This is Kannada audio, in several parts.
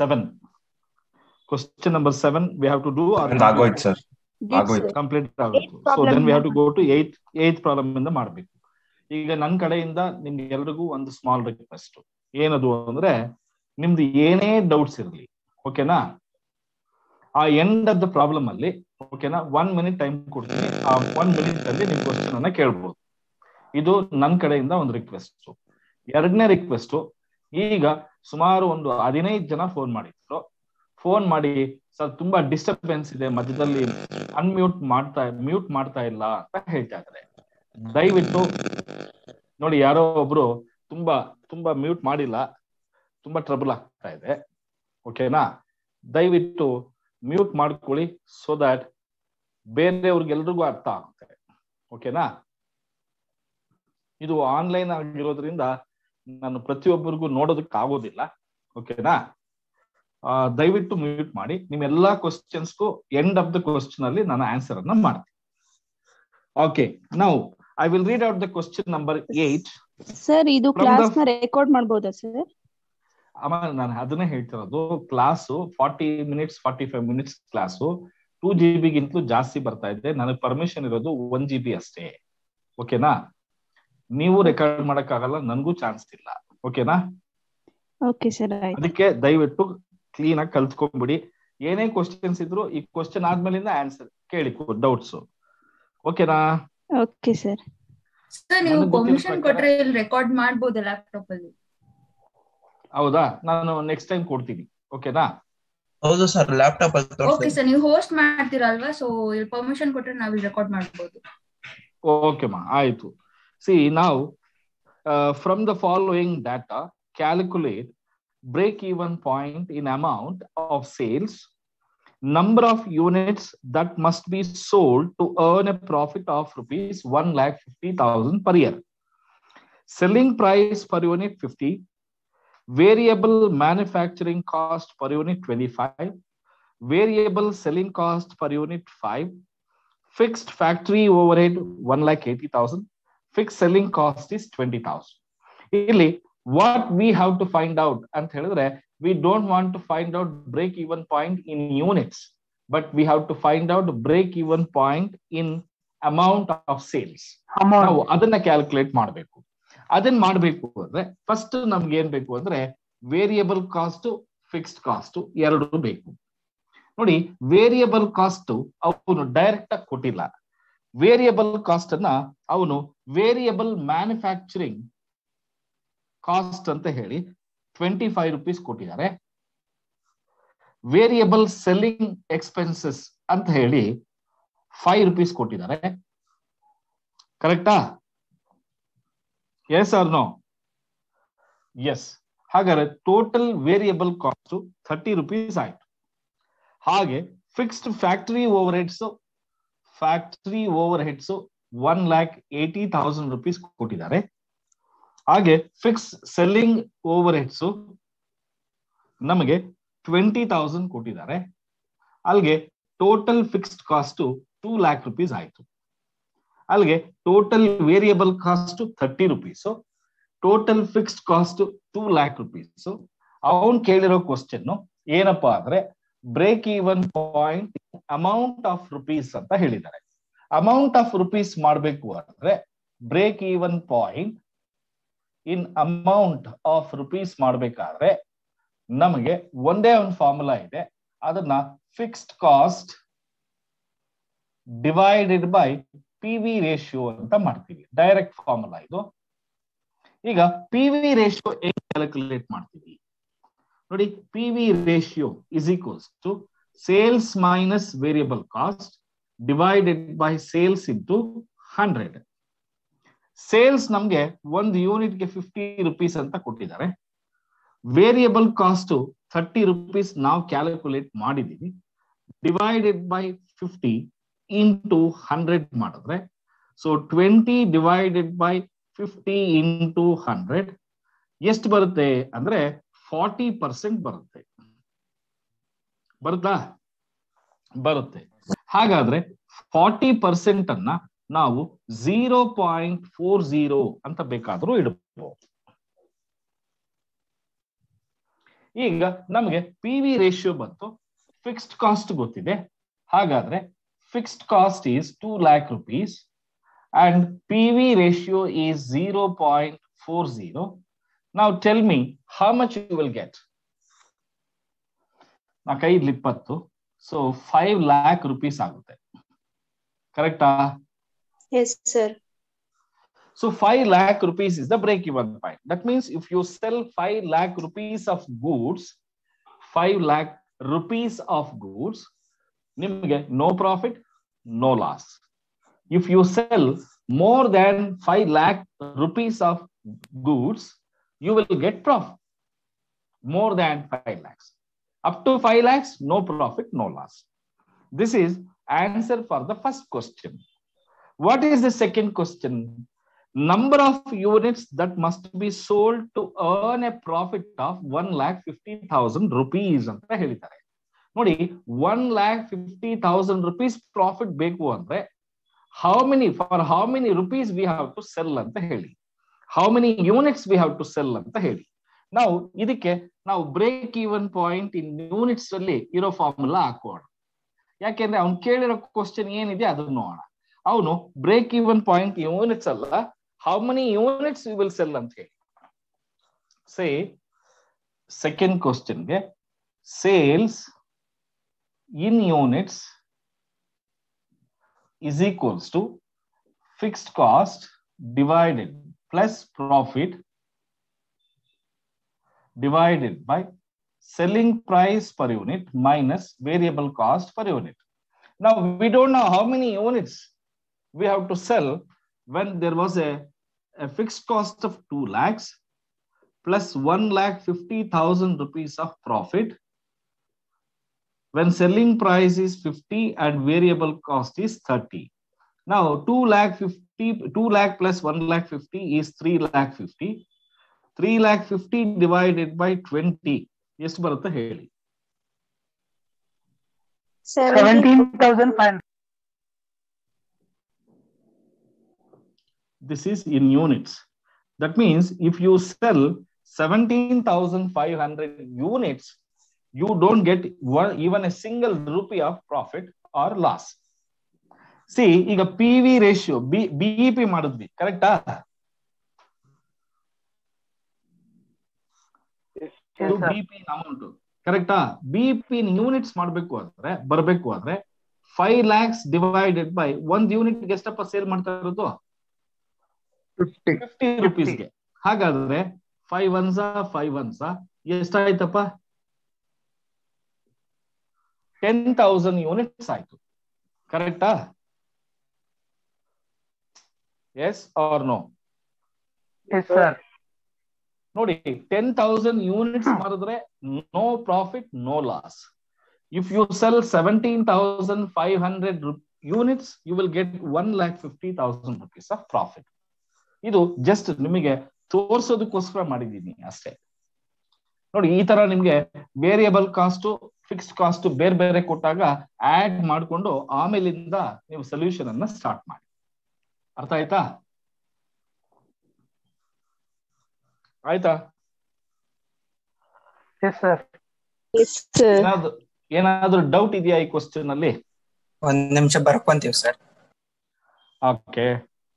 Seven question number seven we have to do ನಂದು ಆಗೋಯ್ತು ಸರ್ Did ಆಗೋಯ್ತು. sir. ಕಂಪ್ಲೀಟ್ ಆಗುತ್ತೆ so problem then we have to ಇಂದ go to eight eight problem ಇಂದ ಮಾಡಬೇಕು ಈಗ ನನ್ನ ಕಡೆಯಿಂದ ನಿಮ್ಗೆ ಎಲ್ರಿಗೂ ಒಂದು ಸ್ಮಾಲ್ ರಿಕ್ವೆಸ್ಟ್ ಏನದು ಅಂದ್ರೆ ನಿಮ್ದು ಏನೇ ಡೌಟ್ಸ್ ಇರಲಿ ಓಕೆನಾ ಆ ಎಂಡ್ ಆಫ್ ದ ಪ್ರಾಬ್ಲಮ್ ಅಲ್ಲಿ ಓಕೆನಾ ಒನ್ ಮಿನಿಟ್ ಟೈಮ್ ಕೊಡ್ತೀನಿ ಆ ಒನ್ ಮಿನಿಟ್ ಅಲ್ಲಿ ನಿಮ್ ಕ್ವಶನ್ ಅನ್ನ ಕೇಳ್ಬೋದು ಇದು ನನ್ನ ಕಡೆಯಿಂದ ಒಂದು ರಿಕ್ವೆಸ್ಟ್ ಎರಡನೇ ರಿಕ್ವೆಸ್ಟ್ ಈಗ ಸುಮಾರು ಒಂದು ಹದಿನೈದು ಜನ ಫೋನ್ ಮಾಡಿದ್ರು ಫೋನ್ ಮಾಡಿ ಸರ್ ತುಂಬಾ ಡಿಸ್ಟರ್ಬೆನ್ಸ್ ಇದೆ ಮಧ್ಯದಲ್ಲಿ ಅನ್ಮ್ಯೂಟ್ ಮಾಡ್ತಾ ಮ್ಯೂಟ್ ಮಾಡ್ತಾ ಇಲ್ಲ ಅಂತ ಹೇಳ್ತಾ ಇದ್ದಾರೆ ದಯವಿಟ್ಟು ನೋಡಿ ಯಾರೋ ಒಬ್ರು ತುಂಬಾ ತುಂಬಾ ಮ್ಯೂಟ್ ಮಾಡಿಲ್ಲ ತುಂಬಾ ಟ್ರಬಲ್ ಆಗ್ತಾ ಇದೆ ಓಕೆನಾ ದಯವಿಟ್ಟು ಮ್ಯೂಟ್ ಮಾಡ್ಕೊಳ್ಳಿ ಸೊ ದಟ್ ಬೇರೆಯವ್ರಿಗೆಲ್ರಿಗೂ ಅರ್ಥ ಆಗುತ್ತೆ ಓಕೆನಾ ಇದು ಆನ್ಲೈನ್ ಆಗಿರೋದ್ರಿಂದ ನಾನು ಪ್ರತಿಯೊಬ್ಬರಿಗೂ ನೋಡೋದಕ್ಕೆ ಆಗೋದಿಲ್ಲ ಓಕೆನಾ ಆ, ದಯವಿಟ್ಟು ಮ್ಯೂಟ್ ಮಾಡಿ ನಿಮ್ಮೆಲ್ಲಾ ಕ್ವಶನ್ಸ್ಗೂ ಎಂಡ್ ಆಫ್ ದ ಕ್ವಶನ್ ಅಲ್ಲಿ ನಾನು ಆನ್ಸರ್ ಅನ್ನ ಮಾಡ್ತೀನಿ ಓಕೆ ನಾವು I will read out the question number eight sir ಇದು From the- ಕ್ಲಾಸ್ ನ ರೆಕಾರ್ಡ್ ಮಾಡ್ಬೋದಾ ಸರ್ ಆಮೇಲೆ ನಾನು ಅದನ್ನೇ ಹೇಳ್ತಿರೋದು class forty minutes forty five minutes class two G ಬಿಗಿಂತಲೂ ಜಾಸ್ತಿ ಬರ್ತಾ ಇದೆ ನನಗೆ ಪರ್ಮಿಷನ್ ಇರೋದು ಒನ್ ಜಿ ಬಿ ಅಷ್ಟೇ ಓಕೆನಾ ನೀವು ರೆಕಾರ್ಡ್ ಮಾಡಕ್ಕಾಗಲ್ಲ ನನಗೂ ಚಾನ್ಸ್ ಇಲ್ಲ ಓಕೆನಾ ಓಕೆ ಸರ್ ಆಯ್ತು ಅದಕ್ಕೆ ದಯವಿಟ್ಟು ಕ್ಲೀನ್ ಆಗಿ ಕಲ್ತ್ಕೊಂಡ್ಬಿಡಿ ಏನೇ ಕ್ವಶನ್ಸ್ ಇದ್ರು ಈ ಕ್ವಶನ್ ಆದ್ಮೇಲಿಂದ ಆನ್ಸರ್ ಕೇಳಿ ಡೌಟ್ಸ್ ಓಕೆನಾ ಓಕೆ ಸರ್ ಸರ್ ನೀವು ನನಗ್ ಗೊತ್ತಿರೋ ಪರ್ಮಿಷನ್ ಪ್ರಕಾರ- ಕೊಟ್ರೆ ಇಲ್ಲಿ ರೆಕಾರ್ಡ್ ಮಾಡ್ಬೋದು ಲ್ಯಾಪ್ಟಾಪ್ ಅಲ್ಲಿ ಹೌದಾ ನಾನು ನೆಕ್ಸ್ಟ್ ಟೈಮ್ ಕೊಡ್ತೀನಿ ಓಕೆನಾ ಹೌದು ಸರ್ ಲ್ಯಾಪ್ಟಾಪ್ ಅಲ್ಲಿ ಓಕೆ ತೋರಿಸಿ ಸರ್ ನೀವು ಹೋಸ್ಟ್ ಮಾಡ್ತೀರಲ್ವಾ ಸೊ ಇಲ್ಲಿ ಪರ್ಮಿಷನ್ ಕೊಟ್ರೆ ನಾವ್ ಇಲ್ಲಿ ರೆಕಾರ್ಡ್ ಮಾಡ್ಬೋದು ಓಕೆ ಮಾ ಆಯ್ತು ಸಿ ನಾವು from the following data calculate break even point in amount of sales number of units that must be sold to earn a profit of rupees 1 lakh 50,000 per year. Selling price per unit 50, variable manufacturing cost per unit 25, variable selling cost per unit 5, fixed factory overhead 1 lakh 80,000, fixed selling cost is 20,000. ಇಲ್ಲಿ what we have to find out ಅಂತ ಹೇಳಿದ್ರೆ we don't want to find out break even point in units but we have to find out break even point in amount of sales ನಾವು ಅದನ್ನ ಕ್ಯಾಲ್ಕುಲೇಟ್ ಮಾಡಬೇಕು ಅದನ್ನ ಮಾಡಬೇಕು ಅಂದ್ರೆ ಫಸ್ಟ್ ನಮ್ಗೆ ಏನ್ ಬೇಕು ಅಂದ್ರೆ ವೇರಿಯಬಲ್ ಕಾಸ್ಟ್ ಫಿಕ್ಸ್ಡ್ ಕಾಸ್ಟ್ ಎರಡು ಬೇಕು ನೋಡಿ ವೇರಿಯಬಲ್ ಕಾಸ್ಟ್ ಅವನು ಡೈರೆಕ್ಟ್ ಆಗಿ ಕೊಟ್ಟಿಲ್ಲ ವೇರಿಯಬಲ್ ಕಾಸ್ಟ್ ಅನ್ನ ಅವನು ವೇರಿಯಬಲ್ ಮ್ಯಾನುಫ್ಯಾಕ್ಚರಿಂಗ್ ಕಾಸ್ಟ್ ಅಂತ ಹೇಳಿ ಟ್ವೆಂಟಿ ಫೈವ್ ರುಪೀಸ್ ಕೊಟ್ಟಿದ್ದಾರೆ ವೇರಿಯಬಲ್ ಸೆಲ್ಲಿಂಗ್ ಎಕ್ಸ್ಪೆನ್ಸಸ್ ಅಂತ ಹೇಳಿ ಫೈವ್ ರುಪೀಸ್ ಕೊಟ್ಟಿದ್ದಾರೆ ಕರೆಕ್ಟಾ ಎಸ್ ಆರ್ ನೋ ಎಸ್ ಹಾಗಾದ್ರೆ total variable cost thirty rupees ಆಯ್ತು ಹಾಗೆ fixed factory overheads factory overheads one lakh eighty thousand rupees ಕೊಟ್ಟಿದ್ದಾರೆ ಹಾಗೆ ಫಿಕ್ಸ್ ಸೆಲ್ಲಿಂಗ್ ಓವರ್ ಹೆಡ್ಸ್ ನಮಗೆ ಟ್ವೆಂಟಿ ತೌಸಂಡ್ ಕೊಟ್ಟಿದ್ದಾರೆ ಅಲ್ಲಿಗೆ total fixed cost two lakh rupees ಆಯ್ತು ಅಲ್ಲಿಗೆ total variable cost thirty rupees total fixed cost two lakh rupees ಅವನ್ ಕೇಳಿರೋ ಕ್ವಶನ್ ಏನಪ್ಪಾ ಅಂದ್ರೆ break even point amount of rupees ಅಂತ ಹೇಳಿದ್ದಾರೆ ಅಮೌಂಟ್ ಆಫ್ ರುಪೀಸ್ ಮಾಡಬೇಕು ಅಂದ್ರೆ break even point in amount of rupees ಮಾಡಬೇಕಾದ್ರೆ ನಮಗೆ ಒಂದೇ ಒಂದು ಫಾರ್ಮುಲಾ ಇದೆ ಅದನ್ನ fixed cost divided by P V ratio ಅಂತ ಮಾಡ್ತೀವಿ ಡೈರೆಕ್ಟ್ ಫಾರ್ಮುಲಾ ಇದು ಈಗ ಪಿ ವಿ ರೇಷಿಯೋ ಹೇಗೆ ಕ್ಯಾಲ್ಕುಲೇಟ್ ಮಾಡ್ತೀವಿ ನೋಡಿ P V ratio is equals to sales minus variable cost divided by sales into hundred sales ನಮ್ಗೆ ಒಂದು ಯೂನಿಟ್ಗೆ ಫಿಫ್ಟಿ ರುಪೀಸ್ ಅಂತ ಕೊಟ್ಟಿದ್ದಾರೆ ವೇರಿಯಬಲ್ ಕಾಸ್ಟ್ ಥರ್ಟಿ ರುಪೀಸ್ ನಾವು ಕ್ಯಾಲ್ಕುಲೇಟ್ ಮಾಡಿದೀವಿ divided by fifty into hundred ಮಾಡಿದ್ರೆ so twenty divided by fifty into hundred ಎಷ್ಟು ಬರುತ್ತೆ ಅಂದ್ರೆ ಫಾರ್ಟಿ ಪರ್ಸೆಂಟ್ ಬರುತ್ತೆ ಬರುತ್ತಾ ಬರುತ್ತೆ ಹಾಗಾದ್ರೆ ಫಾರ್ಟಿ ಪರ್ಸೆಂಟ್ ಅನ್ನ ನಾವು ಝೀರೋ ಪಾಯಿಂಟ್ ಫೋರ್ ಝೀರೋ ಅಂತ ಬೇಕಾದ್ರೂ ಇಡಬಹುದು ಈಗ ನಮಗೆ ಪಿ ವಿ ರೇಷಿಯೋ ಬಂತು ಫಿಕ್ಸ್ಡ್ ಕಾಸ್ಟ್ ಗೊತ್ತಿದೆ ಹಾಗಾದ್ರೆ fixed cost is two lakh rupees and P V ratio is zero point four zero ನಾವು tell me how much you will get ನಾಲ್ಕೈದು ಇಪ್ಪತ್ತು ಸೊ ಫೈವ್ ಲ್ಯಾಕ್ ರುಪೀಸ್ ಆಗುತ್ತೆ ಕರೆಕ್ಟಾ yes sir So 5 lakh rupees is the break-even point. That means if you sell 5 lakh rupees of goods, 5 lakh rupees of goods, ನಿಮಗೆ no profit, no loss. If you sell more than 5 lakh rupees of goods, you will get profit. More than 5 lakhs. Up to 5 lakhs, no profit, no loss. This is answer for the first question. What is the second question? number of units that must be sold to earn a profit of one lakh fifty thousand rupees ಅಂತ ಹೇಳಿದ್ದಾರೆ ನೋಡಿ one lakh fifty thousand rupees profit ಬೇಕು ಅಂದ್ರೆ how many for how many rupees we have to sell ಅಂತ ಹೇಳಿ how many units we have to sell ಅಂತ ಹೇಳಿ ನಾವು ಇದಕ್ಕೆ ನಾವು break even point in units ಅಲ್ಲಿ ಇರೋ ಫಾರ್ಮುಲಾ ಹಾಕೋಣ ಯಾಕೆಂದ್ರೆ ಅವ್ನು ಕೇಳಿರೋ ಕ್ವಶನ್ ಏನಿದೆ ಅದನ್ನ ನೋಡೋಣ ಅವನು ಬ್ರೇಕ್ ಈವನ್ ಪಾಯಿಂಟ್ ಯೂನಿಟ್ಸ್ ಅಲ್ಲ how many units you will sell ಅಂತ ಹೇಳಿ ಸೇ ಸೆಕೆಂಡ್ ಕ್ವಶನ್ಗೆ sales in units is equals to fixed cost divided plus profit divided by selling price per unit minus variable cost per unit. Now we don't know how many units we have to sell when there was a, a fixed cost of 2 lakhs plus 1 lakh 50,000 rupees of profit when selling price is 50 and variable cost is 30. Now 2 lakh 50, 2 lakh plus 1 lakh 50 is 3 lakh 50. 3 lakh 50 divided by 20 ಎಷ್ಟು ಬರುತ್ತೆ ಹೇಳಿ seventeen thousand five hundred. this is in units. That means if you sell 17,500 units, you don't get one, even a single rupee of profit or loss. See, ಈಗ P V ratio B BE P ಮಾಡಿದ್ವಿ ಕರೆಕ್ಟಾ Yes, sir. B P amount ಕರೆಕ್ಟಾ ಬಿ ಪಿ ಯೂನಿಟ್ಸ್ ಮಾಡಬೇಕು ಅಂದ್ರೆ ಬರಬೇಕು ಅಂದ್ರೆ ಫೈವ್ ಲ್ಯಾಕ್ಸ್ ಡಿವೈಡೆಡ್ ಬೈ ಒಂದ್ ಯೂನಿಟ್ ಎಷ್ಟಪ್ಪ ಸೇಲ್ ಮಾಡ್ತಾ ಇರೋದು Fifty. ಫಿಫ್ಟಿ ರುಪೀಸ್ಗೆ ಹಾಗಾದ್ರೆ ಫೈವ್ ಒನ್ಸ ಫೈವ್ ಒನ್ಸ ಎಷ್ಟಾಯ್ತಪ್ಪ ಟೆನ್ ತೌಸಂಡ್ ಯೂನಿಟ್ಸ್ ಆಯ್ತು ಕರೆಕ್ಟಾ yes or no Yes, sir. ನೋಡಿ ಟೆನ್ ತೌಸಂಡ್ ಯೂನಿಟ್ಸ್ ಮಾಡಿದ್ರೆ no profit no loss if you sell seventeen thousand five hundred units you will get one lakh fifty thousand rupees of profit ಇದು ಜಸ್ಟ್ ನಿಮಗೆ ತೋರ್ಸೋದಕ್ಕೋಸ್ಕರ ಮಾಡಿದ್ದೀನಿ ಅಷ್ಟೇ ನೋಡಿ ಈ ತರ ನಿಮ್ಗೆ ವೇರಿಯಬಲ್ ಕಾಸ್ಟ್ ಫಿಕ್ಸ್ಡ್ ಕಾಸ್ಟ್ ಬೇರೆ ಬೇರೆ ಕೊಟ್ಟಾಗ ಆಡ್ ಮಾಡ್ಕೊಂಡು ಆಮೇಲಿಂದ ನೀವು ಸೊಲ್ಯೂಷನ್ ಅನ್ನ ಸ್ಟಾರ್ಟ್ ಮಾಡಿ ಅರ್ಥ ಆಯ್ತಾ ಆಯ್ತಾ Yes, sir. ಎಸ್ ಸರ್ ಏನಾದ್ರು ಏನಾದ್ರೂ ಡೌಟ್ ಇದೆಯಾ ಈ ಕ್ವಶನ್ ಅಲ್ಲಿ ಒಂದ್ ನಿಮಿಷ ಬರ್ಕೊಂತೀವಿ ಸರ್ ಓಕೆ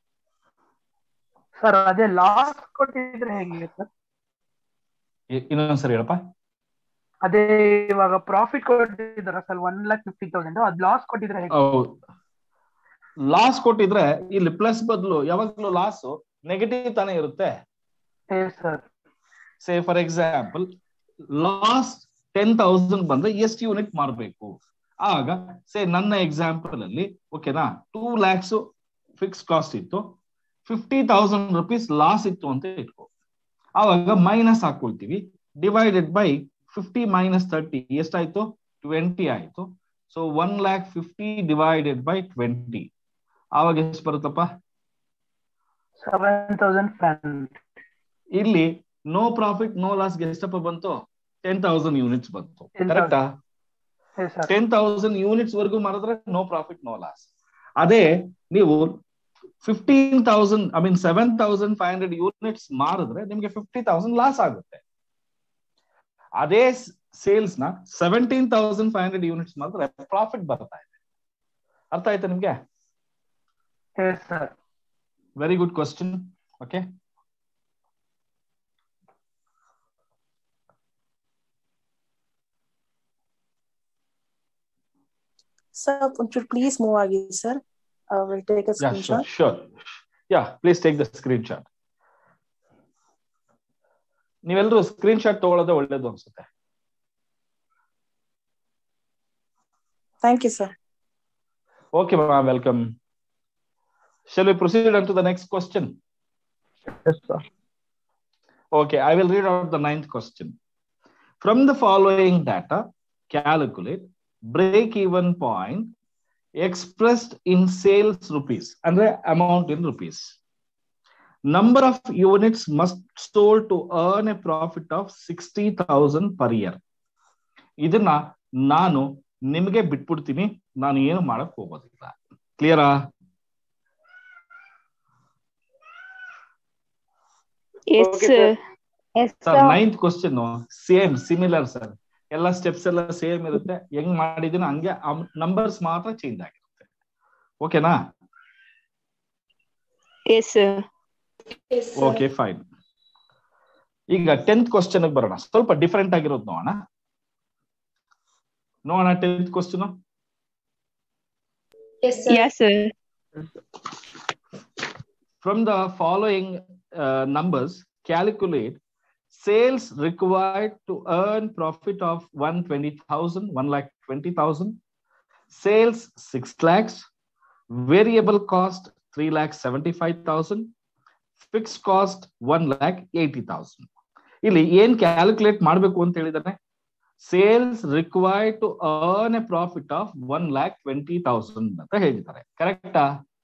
ಸರ್ ಅದೇ ಲಾಸ್ ಕೊಟ್ಟಿದ್ರೆ ಹೇಗೆ ಸರ್ ಇನ್ನೊಂದ್ಸರಿ ಹೇಳಪ್ಪ ಅದೇ ಇವಾಗ ಪ್ರಾಫಿಟ್ ಕೊಟ್ಟಿದಾರ sir one lakh fifty thousand ಅದ್ ಲಾಸ್ ಕೊಟ್ಟಿದ್ರೆ ಹೇಗೆ ಲಾಸ್ ಕೊಟ್ಟಿದ್ರೆ ಇಲ್ಲಿ ಪ್ಲಸ್ ಬದಲು ಯಾವಾಗ್ಲೂ ಲಾಸ್ ನೆಗೆಟಿವ್ ತಾನೇ ಇರುತ್ತೆ sir say for example loss ten thousand ಬಂದ್ರೆ ಎಷ್ಟು ಯೂನಿಟ್ ಮಾರಬೇಕು ಆಗ ಸೇ ನನ್ನ ಎಕ್ಸಾಂಪಲ್ ಅಲ್ಲಿ ಓಕೆನಾ ಟೂ ಲ್ಯಾಕ್ಸ್ ಫಿಕ್ಸ್ ಕಾಸ್ಟ್ ಇತ್ತು ಫಿಫ್ಟಿ ತೌಸಂಡ್ ರುಪೀಸ್ ಲಾಸ್ ಇತ್ತು ಅಂತ ಇಟ್ಕೋ ಆವಾಗ ಮೈನಸ್ ಹಾಕೊಳ್ತೀವಿ divided by fifty minus thirty ಎಷ್ಟಾಯ್ತು ಟ್ವೆಂಟಿ ಆಯ್ತು so one lakh fifty divided by twenty ಆವಾಗ ಎಷ್ಟು ಬರುತ್ತಪ್ಪ ಸೆವೆನ್ ತೌಸಂಡ್ ಫೈವ್ ಹಂಡ್ರೆಡ್ ಇಲ್ಲಿ ನೋ ಪ್ರಾಫಿಟ್ ನೋ ಲಾಸ್ ಎಷ್ಟಪ್ಪ ಬಂತು ಟೆನ್ ತೌಸಂಡ್ ಯೂನಿಟ್ಸ್ ಬಂತು 10,000. ಕರೆಕ್ಟಾ ಸರ್ ಟೆನ್ ತೌಸಂಡ್ ಯೂನಿಟ್ಸ್ ವರೆಗೂ ಮಾಡಿದ್ರೆ ನೋ ಪ್ರಾಫಿಟ್ ನೋ ಲಾಸ್ ಅದೇ ನೀವು fifteen thousand I mean seven thousand five hundred units ಮಾರಿದ್ರೆ ನಿಮ್ಗೆ ಫಿಫ್ಟಿ ತೌಸಂಡ್ ಲಾಸ್ ಆಗುತ್ತೆ ಅದೇ ಸೇಲ್ಸ್ ನ seventeen thousand five hundred units ಮಾತ್ರ ಪ್ರಾಫಿಟ್ ಬರ್ತಾ ಇದೆ ಅರ್ಥ ಆಯ್ತಾ ನಿಮ್ಗೆ yes sir very good question okay Sir, would you please move again, sir? Uh, we'll take a Yeah, sure, screenshot. sure. Yeah, please take the screenshot. ನೀವೆಲ್ಲರೂ ಸ್ಕ್ರೀನ್ ಶಾಟ್ ತಗೊಳ್ಳೋದೇ ಒಳ್ಳೇದು ಅನ್ಸುತ್ತೆ Thank you, sir. Okay, ma'am, welcome. Shall we proceed on to the next question? Yes, sir. Okay, I will read out the ninth question. From the following data, calculate break-even point expressed in sales rupees and the amount in rupees. Number of units must sold to earn a profit of 60,000 per year. ಇದನ್ನ ನಾನು ನಿಮಗೆ ಬಿಟ್ಬಿಡ್ತೀನಿ ನಾನು ಏನು ಮಾಡಕ್ ಹೋಗೋದಿಲ್ಲ ಕ್ಲಿಯರಾ Yes, sir. Yes, sir ninth question same similar sir ಎಲ್ಲ ಸ್ಟೆಪ್ಸ್ ಎಲ್ಲ ಸೇಮ್ ಇರುತ್ತೆ ಹೆಂಗ್ ಮಾಡಿದೀನಿ ಹಂಗೆ ನಂಬರ್ಸ್ ಮಾತ್ರ ಚೇಂಜ್ ಆಗಿರುತ್ತೆ ಓಕೆನಾ Yes, sir. ಓಕೆ ಫೈನ್ ಈಗ ಟೆಂತ್ ಕ್ವಶನ್ ಬರೋಣ ಸ್ವಲ್ಪ ಡಿಫರೆಂಟ್ ಆಗಿರೋದು ನೋಡೋಣ ನೋಡೋಣ tenth question Yes, sir. from the following uh, numbers, calculate sales required to earn profit of 120,000, 1 lakh 20,000, sales 6 lakhs, variable cost 3 lakh 75,000, fixed cost 1 lakh 80,000. ಇಲ್ಲಿ ಏನ್ ಕ್ಯಾಲ್ಕುಲೇಟ್ ಮಾಡಬೇಕು ಅಂತ ಹೇಳಿದಾನೆ sales required to earn a profit of one lakh twenty thousand ಅಂತ ಹೇಳಿದ್ದಾರೆ ಕರೆಕ್ಟಾ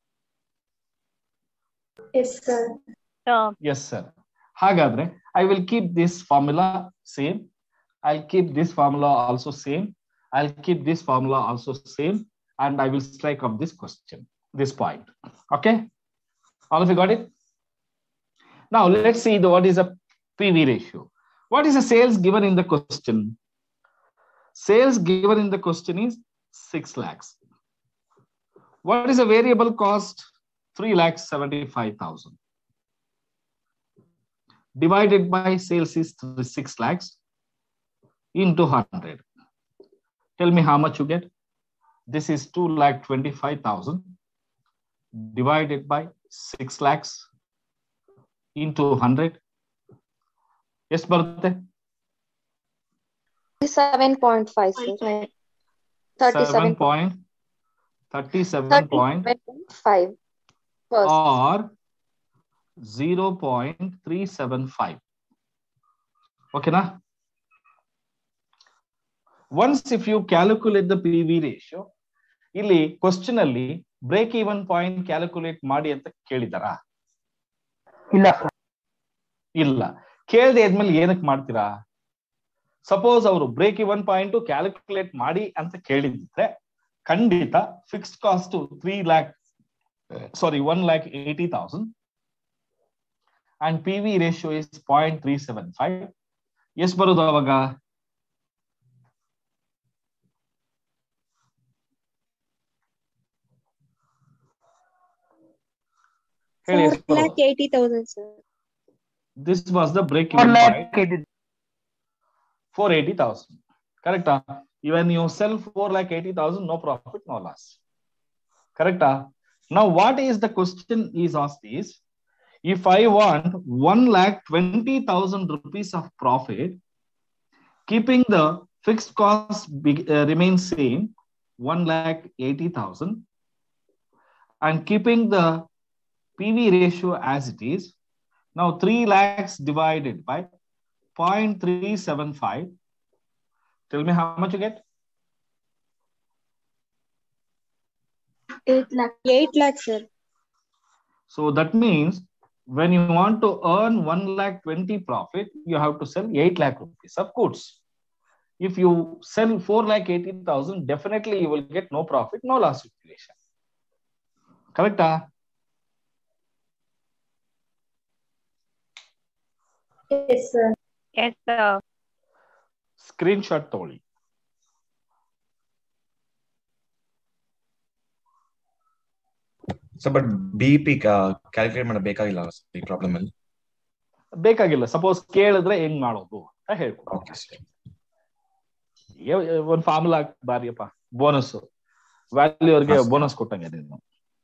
Yes, sir. ಎಸ್ ಸರ್ ಹಾಗಾದ್ರೆ I will keep this formula same I keep this formula also same I keep this formula also same and I will strike off this question this point okay all of you got it now let's see the what is a pv ratio what is the sales given in the question sales given in the question is 6 lakhs what is the variable cost 3 lakhs 75000 divided by sales is 6 lakhs into 100 tell me how much you get this is 2 lakh 25000 divided by 6 lakhs into 100 ಎಷ್ಟು ಬರುತ್ತೆ Seven point five, sir. Thirty-seven seven point thirty seven point five. First. or 0.375 okay na once if you calculate the pv ratio ಇಲ್ಲಿ ಕ್ವಶನ್ ಅಲ್ಲಿ ಬ್ರೇಕ್ ಈವನ್ ಪಾಯಿಂಟ್ ಕ್ಯಾಲ್ಕುಲೇಟ್ ಮಾಡಿ ಅಂತ ಕೇಳಿದಾರಾ ಇಲ್ಲ ಸರ್ ಇಲ್ಲ ಕೇಳದೆ ಆದ್ಮೇಲೆ ಏನಕ್ಕೆ ಮಾಡ್ತೀರಾ ಸಪೋಸ್ ಅವರು ಬ್ರೇಕ್ ಇವನ್ ಪಾಯಿಂಟ್ ಕ್ಯಾಲ್ಕುಲೇಟ್ ಮಾಡಿ ಅಂತ ಕೇಳಿದ್ರೆ ಖಂಡಿತ fixed cost three lakh sorry one lakh eighty thousand and P V ratio is point three seven five ಎಷ್ಟು ಬರೋದು ಅವಾಗ ಹೇಳಿ ಎಷ್ಟು Four ಬರೋದು? lakh eighty thousand, sir. this was the break four even lakh point ಇದ್ದಿದ್ದು for 80,000. Correct? ah? Even you sell 4 lakh 80,000, no profit, no loss. Correct? ah? Now, what is the question is asked is, if I want 1 lakh 20,000 rupees of profit, keeping the fixed cost big, uh, remains same, 1 lakh 80,000, and keeping the PV ratio as it is, now 3 lakhs divided by 0.375. Tell me how much you get? Eight lakh. Eight lakh, sir. So that means when you want to earn 1 lakh 20 profit, you have to sell 8 lakh rupees of goods. If you sell 4 lakh 18,000, definitely you will get no profit, no loss situation. Correct? ah? Yes, sir. Yes, sir. Screenshot ತಗೊಳ್ಳಿ so but B P calculate ಮಾಡಬೇಕಾಗಿಲ್ಲ ಈ ಪ್ರಾಬ್ಲಮ್ ಅಲ್ಲಿ ಬೇಕಾಗಿಲ್ಲ ಸಪೋಸ್ ಕೇಳಿದ್ರೆ ಹೆಂಗ್ ಮಾಡೋದು ಅಂತ ಹೇಳ್ಕೊಡು ಓಕೆ ಸರ್ ಒಂದ್ ಫಾರ್ಮುಲಾ ಬಾರಿಯಪ್ಪ ಬೋನಸ್ ವ್ಯಾಲ್ಯೂ ಅವ್ರಿಗೆ ಹಾ, ಸರ್. ಬೋನಸ್ ಕೊಟ್ಟಂಗೆ ನೀನು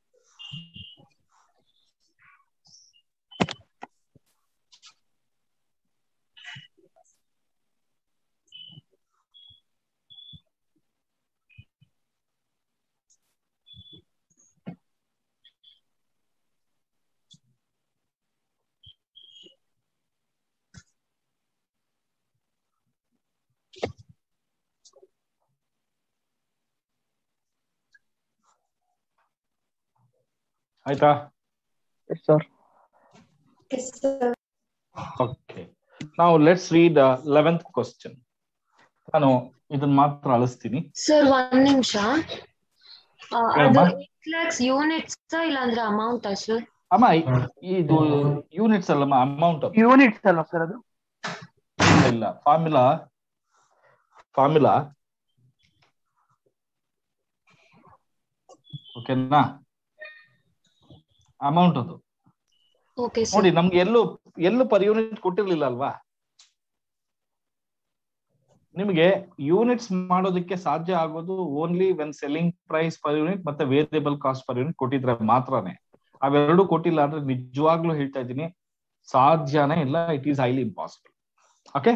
ಆಯ್ತಾ ಸರ್ ಓಕೆ ನಾವು ಲೆಟ್ಸ್ ರೀಡ್ ಲೆವೆಂತ್ ಕ್ವಶನ್ ನಾನು ಇದನ್ನ ಮಾತ್ರ ಅಳಿಸ್ತೀನಿ ಸರ್ ಒಂದ್ ನಿಮಿಷ ಹೇಳಮ್ಮ. ಅದು ಏಟ್ ಲ್ಯಾಕ್ಸ್ ಯೂನಿಟ್ಸ್ ಇಲ್ಲ ಅಂದ್ರೆ ಅಮೌಂಟ್ ಸರ್ ಅಮ್ಮ ಇ- ಇದು ಯೂನಿಟ್ಸ್ ಅಲ್ಲಮ್ಮ ಅಮೌಂಟ್ ಯೂನಿಟ್ಸ್ ಅಲ್ವಾ ಸರ್ ಅದು ಇಲ್ಲ ಫಾರ್ಮುಲಾ ಫಾರ್ಮುಲಾ ಓಕೆನಾ ಅಮೌಂಟ್ ಅದು ಓಕೆ ನೋಡಿ ಸರ್ ನಮ್ಗೆ ಎಲ್ಲೂ ಎಲ್ಲೂ ಪರ್ ಯೂನಿಟ್ ಕೊಟ್ಟಿರ್ಲಿಲ್ಲ ಅಲ್ವಾ ನಿಮಗೆ ಯೂನಿಟ್ಸ್ ಮಾಡೋದಕ್ಕೆ ಸಾಧ್ಯ ಆಗೋದು only when selling price per unit ಮತ್ತೆ ವೇರಿಯಬಲ್ ಕಾಸ್ಟ್ ಪರ್ ಯೂನಿಟ್ ಕೊಟ್ಟಿದ್ರೆ ಮಾತ್ರನೇ ಅವೆರಡು ಕೊಟ್ಟಿಲ್ಲ ಅಂದ್ರೆ ನಿಜವಾಗ್ಲೂ ಹೇಳ್ತಾ ಇದ್ದೀನಿ ಸಾಧ್ಯನೇ ಇಲ್ಲ it is highly impossible okay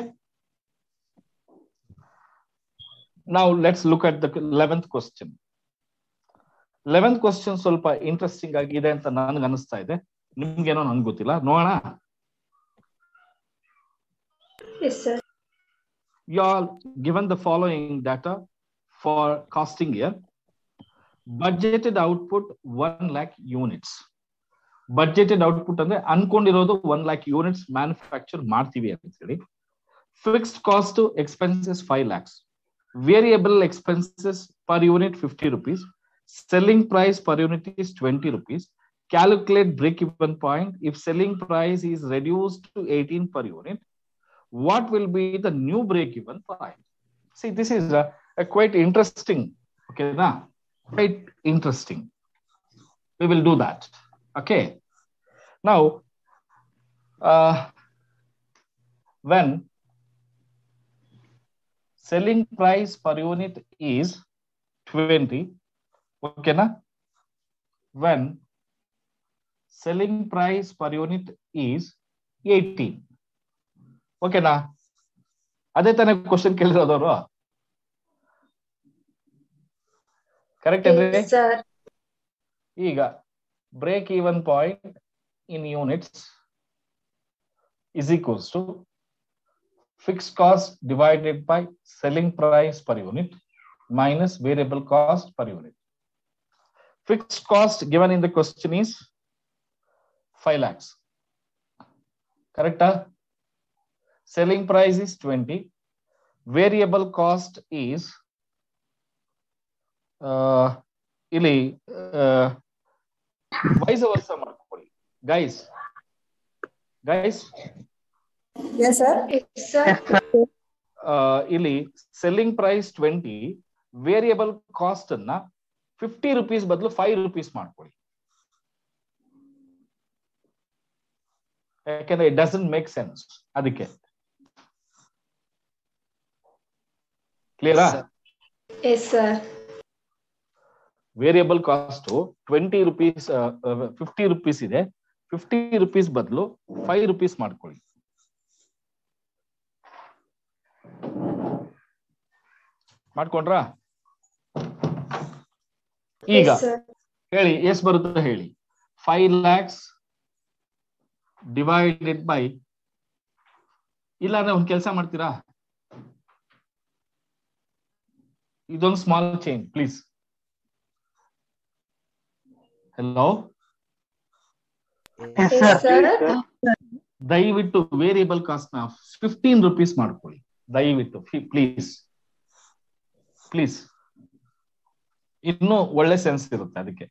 ನಾವು let's look at the eleventh question eleventh question ಸ್ವಲ್ಪ ಇಂಟ್ರೆಸ್ಟಿಂಗ್ ಆಗಿದೆ ಅಂತ ನನ್ಗೆ ಅನಿಸ್ತಾ ಇದೆ ನಿಮ್ಗೇನೋ ನನ್ಗೆ ಗೊತ್ತಿಲ್ಲ ನೋಡೋಣ Yes, sir. you are given the following data for costing year budgeted output 1 lakh units budgeted output ಅಂದ್ರೆ ಅನ್ಕೊಂಡಿರೋದು ಒನ್ ಲ್ಯಾಕ್ ಯೂನಿಟ್ಸ್ ಮ್ಯಾನುಫ್ಯಾಕ್ಚರ್ ಮಾಡ್ತೀವಿ ಅಂತ ಹೇಳಿ fixed cost expenses five lakhs variable expenses per unit fifty rupees selling price per unit is 20 rupees calculate break even point if selling price is reduced to 18 per unit what will be the new break even point see this is a, a quite interesting okay na? quite interesting we will do that okay now uh, when selling price per unit is 20 okay na? when selling price per unit is 18 ಓಕೆನಾ ಅದೇ ತಾನೇ ಕ್ವಶನ್ ಕೇಳಿರೋದವರು ಕರೆಕ್ಟ್ ಅಂದ್ರೆ Yes, sir. ಈಗ break even point in units is equals to fix cost divided by selling price per unit minus variable cost per unit fixed cost given in the question is five lakhs ಕರೆಕ್ಟಾ selling price is 20 variable cost is uh, ಇಲ್ಲಿ ವೈಸ್ ವರ್ಷ ಮಾಡ್ಕೊಳ್ಳಿ guys guys Yes, sir. Yes, sir. ಇಲ್ಲಿ selling price twenty variable cost ಅನ್ನ ಫಿಫ್ಟಿ ರುಪೀಸ್ ಬದಲು ಫೈವ್ ರುಪೀಸ್ ಮಾಡ್ಕೊಳ್ಳಿ ಯಾಕೆಂದ್ರೆ ಇಟ್ ಡಸಂಟ್ ಮೇಕ್ ಸೆನ್ಸ್ ಅದಕ್ಕೆ ಕ್ಲಿಯರಾ Yes, sir. Variable cost twenty rupees fifty rupees ಇದೆ ಫಿಫ್ಟಿ ರುಪೀಸ್ ಬದಲು ಫೈವ್ ರುಪೀಸ್ ಮಾಡ್ಕೊಳ್ಳಿ ಮಾಡ್ಕೊಂಡ್ರಾ ಈಗ Yes, sir. ಹೇಳಿ ಎಷ್ಟು ಬರುತ್ತೆ ಹೇಳಿ ಫೈವ್ ಲ್ಯಾಕ್ಸ್ ಡಿವೈಡೆಡ್ ಬೈ ಇಲ್ಲ ಅಂದ್ರೆ ಒಂದ್ ಕೆಲಸ ಮಾಡ್ತೀರಾ ಇದೊಂದು small change please hello yes Yes, sir sir. ದಯವಿಟ್ಟು ವೇರಿಯಬಲ್ ಕಾಸ್ಟ್ ನ ಫಿಫ್ಟೀನ್ ರುಪೀಸ್ ಮಾಡ್ಕೊಳ್ಳಿ ದಯವಿಟ್ಟು ಪ್ಲೀಸ್ ಪ್ಲೀಸ್ ಇನ್ನೂ ಒಳ್ಳೆ ಸೆನ್ಸ್ ಇರುತ್ತೆ ಅದಕ್ಕೆ